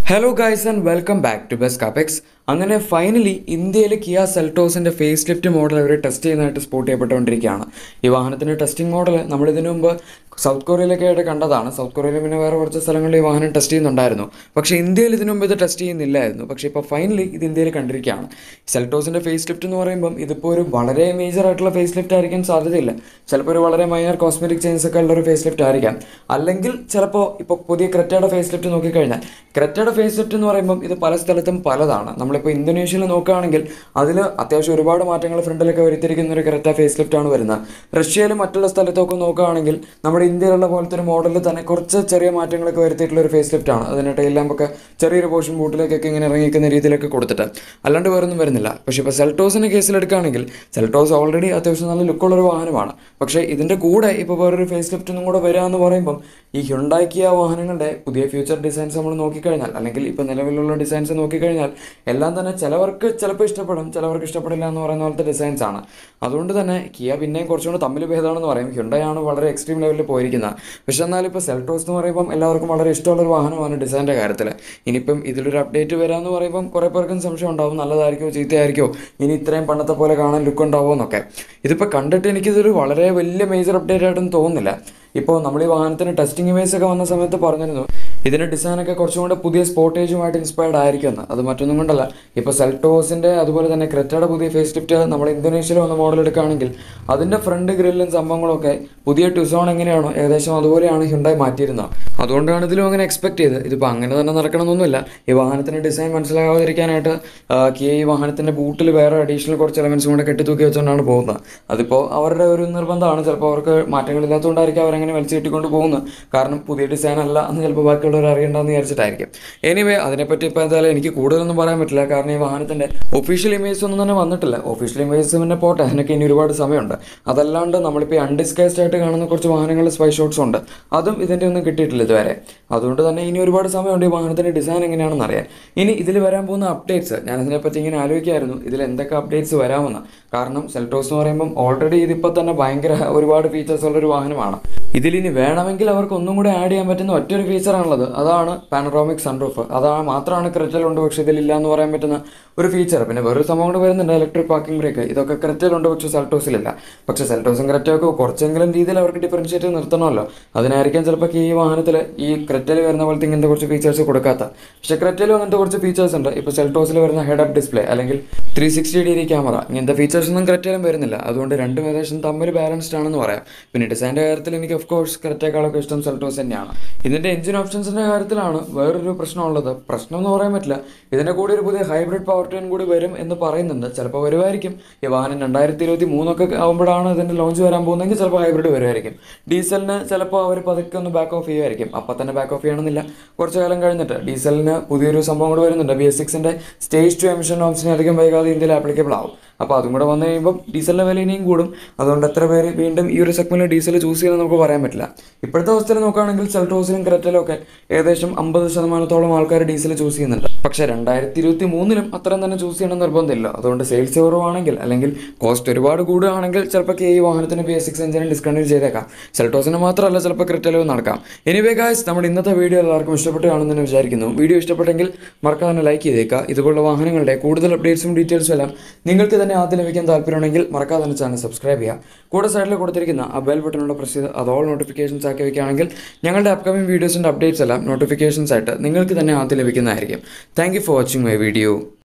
hello guys and welcome back to best കാപ്പെക്സ് അങ്ങനെ finally ഇന്ത്യയിൽ കിയ സെൽട്ടോസിൻ്റെ ഫേസ് ലിഫ്റ്റ് മോഡൽ അവർ ടെസ്റ്റ് ചെയ്യുന്നതായിട്ട് സ്പോട്ട് ചെയ്യപ്പെട്ടുകൊണ്ടിരിക്കുകയാണ് ഈ വാഹനത്തിൻ്റെ ടെസ്റ്റിംഗ് മോഡൽ നമ്മൾ ഇതിനു മുമ്പ് സൗത്ത് കൊറിയയിലൊക്കെ ആയിട്ട് കണ്ടതാണ് സൗത്ത് കൊറിയയിൽ പിന്നെ വേറെ കുറച്ച് സ്ഥലങ്ങളിൽ ഈ വാഹനം ടെസ്റ്റ് ചെയ്യുന്നുണ്ടായിരുന്നു പക്ഷേ ഇന്ത്യയിൽ ഇതിനു മുമ്പ് ഇത് ടെസ്റ്റ് ചെയ്യുന്നില്ലായിരുന്നു പക്ഷേ ഇപ്പോൾ ഫൈനലി ഇത് ഇന്ത്യയിൽ കണ്ടിരിക്കുകയാണ് സെൽട്ടോസിൻ്റെ ഫേസ് ലിഫ്റ്റ് എന്ന് പറയുമ്പം ഇതിപ്പോൾ ഒരു വളരെ മേജർ ആയിട്ടുള്ള ഫേസ് ലിഫ്റ്റ് ആയിരിക്കാൻ സാധ്യതയില്ല ചിലപ്പോൾ ഒരു വളരെ മൈനർ കോസ്മെറ്റിക് ചേഞ്ചസ് ഒക്കെ ഉള്ള ഒരു ഫേസ് ലിഫ്റ്റ് ആയിരിക്കാം അല്ലെങ്കിൽ ചിലപ്പോൾ ഇപ്പോൾ പുതിയ ക്രെറ്റയുടെ ഫേസ് ലിഫ്റ്റ് നോക്കിക്കഴിഞ്ഞാൽ ക്രെറ്റയുടെ ഫേസ് ലിഫ്റ്റ് എന്ന് പറയുമ്പം ഇത് പല സ്ഥലത്തും പലതാണ് നമ്മളിപ്പോൾ ഇന്തോനേഷ്യയിൽ നോക്കുകയാണെങ്കിൽ അതിൽ അത്യാവശ്യം ഒരുപാട് മാറ്റങ്ങൾ ഫ്രണ്ടിലൊക്കെ വരുത്തിയിരിക്കുന്ന ഒരു ക്രെറ്റ ഫേസ് ലിഫ്റ്റ് ആണ് വരുന്നത് റഷ്യയിൽ മറ്റുള്ള സ്ഥലത്തൊക്കെ നോക്കുകയാണെങ്കിൽ നമ്മുടെ ഇന്ത്യയിലുള്ള പോലത്തെ ഒരു മോഡലിൽ തന്നെ കുറച്ച് ചെറിയ മാറ്റങ്ങളൊക്കെ വരുത്തിയിട്ടുള്ള ഒരു ഫേസ് ലിഫ്റ്റ് ആണ് അതിന് ടൈലാമ്പൊക്കെ ചെറിയൊരു പോർഷൻ ബൂട്ടിലേക്കൊക്കെ ഇങ്ങനെ ഇറങ്ങിക്കുന്ന രീതിയിലൊക്കെ കൊടുത്തിട്ട് അല്ലാണ്ട് വേറൊന്നും വരുന്നില്ല പക്ഷേ ഇപ്പോൾ സെൽട്ടോസിൻ്റെ കേസിലെടുക്കുകയാണെങ്കിൽ സെൽട്ടോസ് ഓൾറെഡി അത്യാവശ്യം നല്ല ലുക്കുള്ളൊരു വാഹനമാണ് പക്ഷേ ഇതിൻ്റെ കൂടെ ഇപ്പോൾ വേറൊരു ഫേസ് ലിഫ്റ്റും കൂടെ വരിക എന്ന് പറയുമ്പം ഈ ഹ്യുണ്ടാക്കിയ വാഹനങ്ങളുടെ പുതിയ ഫ്യൂച്ചർ ഡിസൈൻസ് നമ്മൾ നോക്കിക്കഴിഞ്ഞാൽ അല്ലെങ്കിൽ ഇപ്പോൾ നിലവിലുള്ള ഡിസൈൻസ് നോക്കിക്കഴിഞ്ഞാൽ എല്ലാം തന്നെ ചിലവർക്ക് ചിലപ്പോൾ ഇഷ്ടപ്പെടും ചിലവർക്ക് ഇഷ്ടപ്പെടില്ല എന്ന് പറയുന്ന പോലത്തെ ഡിസൈൻസ് ആണ് അതുകൊണ്ട് തന്നെ കിയ പിന്നെയും കുറച്ചുകൂടി തമ്മിൽ ഭേദമാണെന്ന് പറയും ഹ്യുണ്ടയാണ് വളരെ എക്സ്ട്രീം ലെവലിൽ പോയിരിക്കുന്നത് പക്ഷെ എന്നാലും ഇപ്പോൾ സെൽട്ടോസ് എന്ന് പറയുമ്പം എല്ലാവർക്കും വളരെ ഇഷ്ടമുള്ളൊരു വാഹനമാണ് ഡിസൈൻ്റെ കാര്യത്തിൽ ഇനിയിപ്പം ഇതിലൊരു അപ്ഡേറ്റ് വരാമെന്ന് പറയുമ്പം കുറേ പേർക്കും സംശയം ഉണ്ടാവും നല്ലതായിരിക്കുമോ ചീത്തയായിരിക്കുമോ ഇനി ഇത്രയും പണ്ടത്തെ പോലെ കാണാൻ ലുക്ക് ഉണ്ടാവുമോ എന്നൊക്കെ ഇതിപ്പോൾ കണ്ടിട്ട് എനിക്കിതൊരു വളരെ വലിയ മേജർ അപ്ഡേറ്റ് ആയിട്ടൊന്നും തോന്നുന്നില്ല ഇപ്പോൾ നമ്മൾ ഈ വാഹനത്തിന് ടെസ്റ്റിംഗ് ഇമേജ് ഒക്കെ വന്ന സമയത്ത് പറഞ്ഞിരുന്നു ഇതിൻ്റെ ഡിസൈനൊക്കെ കുറച്ചും കൂടെ പുതിയ സ്പോട്ടേജുമായിട്ട് ഇൻസ്പയർഡ് ആയിരിക്കുമെന്ന് അത് മറ്റൊന്നും കൊണ്ടല്ല ഇപ്പോൾ സെൽട്ടോസിൻ്റെ അതുപോലെ തന്നെ ക്രെറ്റയുടെ പുതിയ ഫേസ് ലിഫ്റ്റ് നമ്മൾ ഇന്തോനേഷ്യയിൽ വന്ന മോഡൽ എടുക്കുകയാണെങ്കിൽ അതിൻ്റെ ഫ്രണ്ട് ഗ്രില്ലും സംഭവങ്ങളൊക്കെ പുതിയ ടുസോൺ എങ്ങനെയാണോ ഏകദേശം അതുപോലെയാണ് ഹ്യുണ്ടായി മാറ്റിയിരുന്നത് അതുകൊണ്ടാണ് ഇതിലും അങ്ങനെ എക്സ്പെക്ട് ചെയ്തത് ഇതിപ്പോൾ അങ്ങനെ തന്നെ നടക്കണമെന്നൊന്നുമില്ല ഈ വാഹനത്തിൻ്റെ ഡിസൈൻ മനസ്സിലാകാതിരിക്കാനായിട്ട് കിയ ഈ വാഹനത്തിൻ്റെ ബൂട്ടിൽ വേറെ അഡീഷണൽ കുറച്ച് എലമെൻസും കൂടെ കെട്ടിത്തൂക്കി വെച്ചുകൊണ്ടാണ് പോകുന്നത് അതിപ്പോൾ അവരുടെ ഒരു നിർബന്ധമാണ് ചിലപ്പോൾ അവർക്ക് മാറ്റങ്ങളില്ലാത്തതുകൊണ്ടായിരിക്കും അവരങ്ങനെ വലിച്ചു കെട്ടിക്കൊണ്ട് പോകുന്നത് കാരണം പുതിയ ഡിസൈൻ അല്ല എന്ന് ചിലപ്പോൾ ബാക്കിയുള്ളവർ അറിയണ്ടെന്ന് വിചാരിച്ചിട്ടായിരിക്കും എനിവേ അതിനെപ്പറ്റി ഇപ്പോൾ എന്തായാലും എനിക്ക് കൂടുതലൊന്നും പറയാൻ പറ്റില്ല കാരണം ഈ വാഹനത്തിൻ്റെ ഒഫീഷ്യൽ ഇമേജ് ഒന്നും തന്നെ വന്നിട്ടില്ല ഒഫീഷ്യൽ ഇമേജ് പിന്നെ പോട്ടെ അതിനൊക്കെ ഇനി ഒരുപാട് സമയമുണ്ട് അതല്ലാണ്ട് നമ്മളിപ്പോൾ അൺഡിസ്കൈസ്ഡ് ആയിട്ട് കാണുന്ന കുറച്ച് വാഹനങ്ങളിൽ സ്പൈ ഷോട്ട്സ് ഉണ്ട് അതും ഇതിൻ്റെ ഒന്നും കിട്ടിയിട്ടില്ല ഇതുവരെ അതുകൊണ്ട് തന്നെ ഇനി ഒരുപാട് സമയമുണ്ട് ഈ വാഹനത്തിൻ്റെ ഡിസൈൻ എങ്ങനെയാണെന്ന് അറിയാൻ ഇനി ഇതിൽ വരാൻ പോകുന്ന അപ്ഡേറ്റ്സ് ഞാൻ ഇതിനെപ്പറ്റി ഇങ്ങനെ ആലോചിക്കായിരുന്നു ഇതിൽ എന്തൊക്കെ അപ്ഡേറ്റ്സ് വരാമെന്ന് കാരണം സെൽട്ടോസ് എന്ന് പറയുമ്പം ഓൾറെഡി ഇതിപ്പോൾ തന്നെ ഭയങ്കര ഒരുപാട് ഫീച്ചേഴ്സ് ഉള്ളൊരു വാഹനമാണ് ഇതിലിനി വേണമെങ്കിൽ അവർക്ക് ഒന്നും കൂടെ ആഡ് ചെയ്യാൻ പറ്റുന്ന ഒറ്റൊരു ഫീച്ചറാണുള്ളത് അതാണ് പാനറോമിക് സൺറൂഫ് അതാണ് മാത്രമാണ് ക്രെറ്റലുണ്ട് പക്ഷേ ഇതിലില്ല എന്ന് പറയാൻ പറ്റുന്ന ഒരു ഫീച്ചർ പിന്നെ വേറൊരു സംഭവം കൂടെ വരുന്നുണ്ട് ഇലക്ട്രിക് പാർക്കിംഗ് ബ്രേക്ക് ഇതൊക്കെ ക്രെറ്റലുണ്ട് പക്ഷേ സെൽട്ടോസിലില്ല പക്ഷേ സെൽട്ടോസും ക്രെറ്റൊക്കെ കുറച്ചെങ്കിലും രീതിയിൽ അവർക്ക് ഡിഫറൻഷിയേറ്റ് നിർത്തണമല്ലോ അതിനായിരിക്കാം ചിലപ്പോൾ ഈ വാഹനത്തിൽ ഈ ക്രെറ്റൽ വരുന്ന പോലത്തെ ഇങ്ങനത്തെ കുറച്ച് ഫീച്ചേഴ്സ് കൊടുക്കാത്ത പക്ഷേ ക്രെറ്റലും അങ്ങനത്തെ കുറച്ച് ഫീച്ചേഴ്സ് ഉണ്ട് ഇപ്പോൾ സെൽട്ടോസിൽ വരുന്ന ഹെഡ് അപ്പ് ഡിസ്പ്ലേ അല്ലെങ്കിൽ ത്രീ സിക്സ്റ്റി ഡിഗ്രി ക്യാമറ ഇങ്ങനത്തെ ഫീച്ചേഴ്സ് ഒന്നും ക്രെറ്റയിലും വരുന്നില്ല അതുകൊണ്ട് രണ്ടും ഏകദേശം തമ്മിൽ ബാലൻസ്ഡ് ആണെന്ന് പറയാം പിന്നെ ഡിസൈൻ്റെ കാര്യത്തിൽ എനിക്ക് ഓഫ് കോഴ്സ് ക്രെറ്റേക്കാളൊക്കെ ഇഷ്ടം സെൽട്ടോസ് തന്നെയാണ് ഇതിൻ്റെ എഞ്ചിൻ ഓപ്ഷൻസിൻ്റെ കാര്യത്തിലാണ് വേറൊരു പ്രശ്നമുള്ളത് പ്രശ്നം എന്ന് പറയാൻ പറ്റില്ല ഇതിൻ്റെ കൂടെ ഒരു പുതിയ ഹൈബ്രിഡ് പവർ ട്രെയിൻ കൂടി വരും എന്ന് പറയുന്നുണ്ട് ചിലപ്പോൾ വരുമായിരിക്കും ഈ വാഹനം രണ്ടായിരത്തി ഇരുപത്തി മൂന്നൊക്കെ ആകുമ്പോഴാണ് ഇതിൻ്റെ ലോഞ്ച് വരാൻ പോകുന്നതെങ്കിൽ ചിലപ്പോൾ ഹൈബ്രിഡ് വരുമായിരിക്കും ഡീസലിന് ചിലപ്പോൾ അവർ പതുക്കെ ഒന്ന് ബാക്ക് ഓഫ് ചെയ്യുമായിരിക്കും അപ്പം തന്നെ ബാക്ക് ഓഫ് ചെയ്യണമെന്നില്ല കുറച്ച് കാലം കഴിഞ്ഞിട്ട് ഡീസലിന് പുതിയൊരു സംഭവം കൂടെ വരുന്നുണ്ട് ബി എസ് സിക്സിൻ്റെ സ്റ്റേജ് ടു എമിഷൻ നോംസിന് അധികം വൈകാതെ ഇന്ത്യയിൽ ആപ്ലിക്കബിൾ ആവും അപ്പോൾ അതും കൂടെ വന്നു കഴിയുമ്പോൾ ഡീസലിൻ്റെ വില ഇനിയും കൂടും അതുകൊണ്ട് എത്ര പേര് വീണ്ടും ഈ ഒരു സെഗ്മെൻറ്റിൽ ഡീസൽ ചൂസ് ചെയ്യുന്നത് നമുക്ക് പറയാൻ പറ്റില്ല ഇപ്പോഴത്തെ അവസ്ഥയിൽ നോക്കുകയാണെങ്കിൽ സെൽട്ടോസിലും ക്രെറ്റലും ഒക്കെ ഏകദേശം അമ്പത് ശതമാനത്തോളം ആൾക്കാർ ഡീസൽ ചൂസ് ചെയ്യുന്നുണ്ട് പക്ഷേ രണ്ടായിരത്തി ഇരുപത്തി മൂന്നിലും അത്രയും തന്നെ ചൂസ് ചെയ്യണം നിർബന്ധമില്ല അതുകൊണ്ട് സെയിൽസ് കുറവാണെങ്കിൽ അല്ലെങ്കിൽ കോസ്റ്റ് ഒരുപാട് കൂടുകയാണെങ്കിൽ ചിലപ്പോൾ ഈ വാഹനത്തിന് ബി എസ് സിക്സ് എഞ്ചിനും ഡിസ്കണ്ടിന്യൂ ചെയ്തേക്കാം സെൽട്ടോസിന് മാത്രമല്ല ചിലപ്പോൾ ക്രെറ്റലും നടക്കാം എനിവേ ഗായ്സ് നമ്മുടെ ഇന്നത്തെ വീഡിയോ എല്ലാവർക്കും ഇഷ്ടപ്പെട്ട് കാണുമെന്ന് വിചാരിക്കുന്നു വീഡിയോ ഇഷ്ടപ്പെട്ടെങ്കിൽ മറക്കാതെ തന്നെ ലൈക്ക് ചെയ്തേക്കുക ഇതുപോലുള്ള വാഹനങ്ങളുടെ കൂടുതൽ അപ്ഡേറ്റ്സും ഡീറ്റെയിൽസും എല്ലാം നിങ്ങൾക്ക് തന്നെ ആദ്യം ലഭിക്കാൻ താല്പര്യമുണ്ടെങ്കിൽ മറക്കാതെ തന്നെ ചാനൽ സബ്സ്ക്രൈബ് ചെയ്യുക കൂടെ സൈഡിൽ കൊടുത്തിരിക്കുന്ന ആ ബെൽ ബട്ടണുള്ള പ്രസ് ചെയ്ത് അത് ഓൾ നോട്ടിഫിക്കേഷൻസ് ആക്കി വയ്ക്കുകയാണെങ്കിൽ ഞങ്ങളുടെ അപ്കമിംഗ് വീഡിയോസിൻ്റെ അപ്ഡേറ്റ്സ് എല്ലാം നോട്ടിഫിക്കേഷൻസ് ആയിട്ട് നിങ്ങൾക്ക് തന്നെ ആദ്യം ലഭിക്കുന്നതായിരിക്കും thank you for watching my video